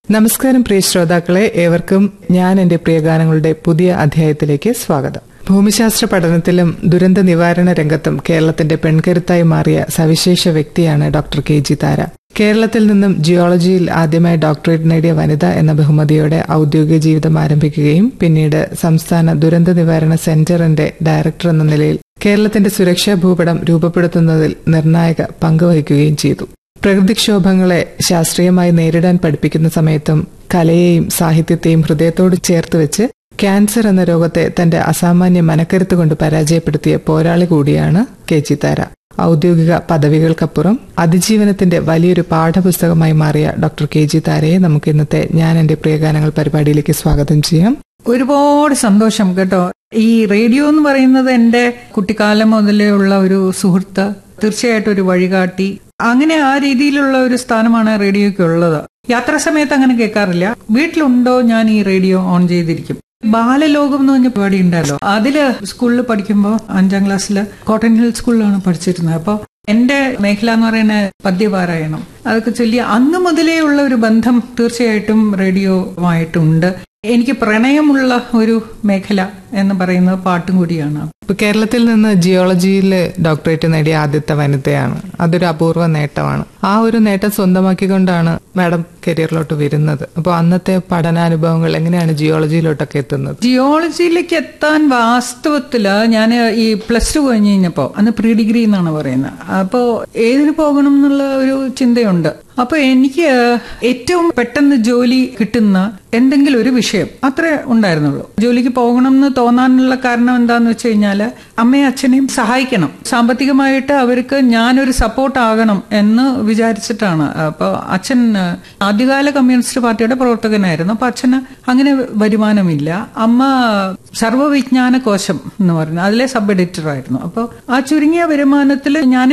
നമസ്കാരം പ്രിയ ശ്രോതാക്കളെ ഏവർക്കും ഞാൻ എന്റെ പ്രിയഗാനങ്ങളുടെ പുതിയ അധ്യായത്തിലേക്ക് സ്വാഗതം ഭൂമിശാസ്ത്ര പഠനത്തിലും ദുരന്ത നിവാരണ രംഗത്തും കേരളത്തിന്റെ പെൺകരുത്തായി മാറിയ സവിശേഷ വ്യക്തിയാണ് ഡോക്ടർ കെ ജി താര കേരളത്തിൽ നിന്നും ജിയോളജിയിൽ ആദ്യമായി ഡോക്ടറേറ്റ് നേടിയ വനിത എന്ന ബഹുമതിയോടെ ഔദ്യോഗിക ജീവിതം ആരംഭിക്കുകയും പിന്നീട് സംസ്ഥാന ദുരന്ത നിവാരണ സെന്ററിന്റെ ഡയറക്ടർ എന്ന നിലയിൽ കേരളത്തിന്റെ സുരക്ഷാ ഭൂപടം രൂപപ്പെടുത്തുന്നതിൽ നിർണായക പങ്കുവഹിക്കുകയും ചെയ്തു പ്രകൃതിക്ഷോഭങ്ങളെ ശാസ്ത്രീയമായി നേരിടാൻ പഠിപ്പിക്കുന്ന സമയത്തും കലയെയും സാഹിത്യത്തെയും ഹൃദയത്തോട് ചേർത്ത് വെച്ച് ക്യാൻസർ എന്ന രോഗത്തെ തന്റെ അസാമാന്യ മനക്കരുത്ത് കൊണ്ട് പരാജയപ്പെടുത്തിയ പോരാളി കൂടിയാണ് കെ ജി താര ഔദ്യോഗിക പദവികൾക്കപ്പുറം അതിജീവനത്തിന്റെ വലിയൊരു പാഠപുസ്തകമായി മാറിയ ഡോക്ടർ കെ ജി താരയെ നമുക്ക് ഇന്നത്തെ ഞാൻ എന്റെ പ്രിയഗാനങ്ങൾ പരിപാടിയിലേക്ക് സ്വാഗതം ചെയ്യാം ഒരുപാട് സന്തോഷം കേട്ടോ ഈ റേഡിയോ എന്ന് പറയുന്നത് എന്റെ കുട്ടിക്കാലം മുതലേ ഉള്ള ഒരു സുഹൃത്ത് തീർച്ചയായിട്ടും ഒരു വഴികാട്ടി അങ്ങനെ ആ രീതിയിലുള്ള ഒരു സ്ഥാനമാണ് റേഡിയോയ്ക്ക് ഉള്ളത് യാത്രാ സമയത്ത് അങ്ങനെ കേൾക്കാറില്ല വീട്ടിലുണ്ടോ ഞാൻ ഈ റേഡിയോ ഓൺ ചെയ്തിരിക്കും ബാലലോകം എന്ന് പറഞ്ഞ പരിപാടി ഉണ്ടല്ലോ അതില് സ്കൂളിൽ പഠിക്കുമ്പോൾ അഞ്ചാം ക്ലാസ്സിൽ കോട്ടൺ ഹിൽ സ്കൂളിലാണ് പഠിച്ചിരുന്നത് അപ്പോൾ എന്റെ മേഖല എന്ന് പറയുന്നത് പദ്യപാരായണം അതൊക്കെ ചൊല്ലി അന്ന് മുതലേ ഉള്ള ഒരു ബന്ധം തീർച്ചയായിട്ടും റേഡിയോമായിട്ടുണ്ട് എനിക്ക് പ്രണയമുള്ള ഒരു മേഖല എന്ന് പറയുന്നത് പാട്ടും കൂടിയാണ് ഇപ്പൊ കേരളത്തിൽ നിന്ന് ജിയോളജിയിൽ ഡോക്ടറേറ്റ് നേടിയ ആദ്യത്തെ വനിതയാണ് അതൊരു അപൂർവ നേട്ടമാണ് ആ ഒരു നേട്ടം സ്വന്തമാക്കിക്കൊണ്ടാണ് മാഡം കരിയറിലോട്ട് വരുന്നത് അപ്പോൾ അന്നത്തെ പഠനാനുഭവങ്ങൾ എങ്ങനെയാണ് ജിയോളജിയിലോട്ടൊക്കെ എത്തുന്നത് ജിയോളജിയിലേക്ക് എത്താൻ വാസ്തവത്തില് ഞാൻ ഈ പ്ലസ് ടു കഴിഞ്ഞ് കഴിഞ്ഞപ്പോ അന്ന് പ്രീ ഡിഗ്രി എന്നാണ് പറയുന്നത് അപ്പോൾ ഏതിന് പോകണം എന്നുള്ള ഒരു ചിന്തയുണ്ട് അപ്പൊ എനിക്ക് ഏറ്റവും പെട്ടെന്ന് ജോലി കിട്ടുന്ന എന്തെങ്കിലും ഒരു വിഷയം അത്രേ ഉണ്ടായിരുന്നുള്ളൂ ജോലിക്ക് പോകണം എന്ന് തോന്നാനുള്ള കാരണം എന്താന്ന് വെച്ച് കഴിഞ്ഞാല് അമ്മയും അച്ഛനെയും സഹായിക്കണം സാമ്പത്തികമായിട്ട് അവർക്ക് ഞാനൊരു സപ്പോർട്ട് ആകണം എന്ന് വിചാരിച്ചിട്ടാണ് അപ്പൊ അച്ഛൻ ആദ്യകാല കമ്മ്യൂണിസ്റ്റ് പാർട്ടിയുടെ പ്രവർത്തകനായിരുന്നു അപ്പൊ അച്ഛന് അങ്ങനെ വരുമാനമില്ല അമ്മ സർവ്വവിജ്ഞാന കോശം എന്ന് പറയുന്നത് അതിലെ സബ് എഡിറ്റർ ആയിരുന്നു അപ്പോൾ ആ ചുരുങ്ങിയ വരുമാനത്തിൽ ഞാൻ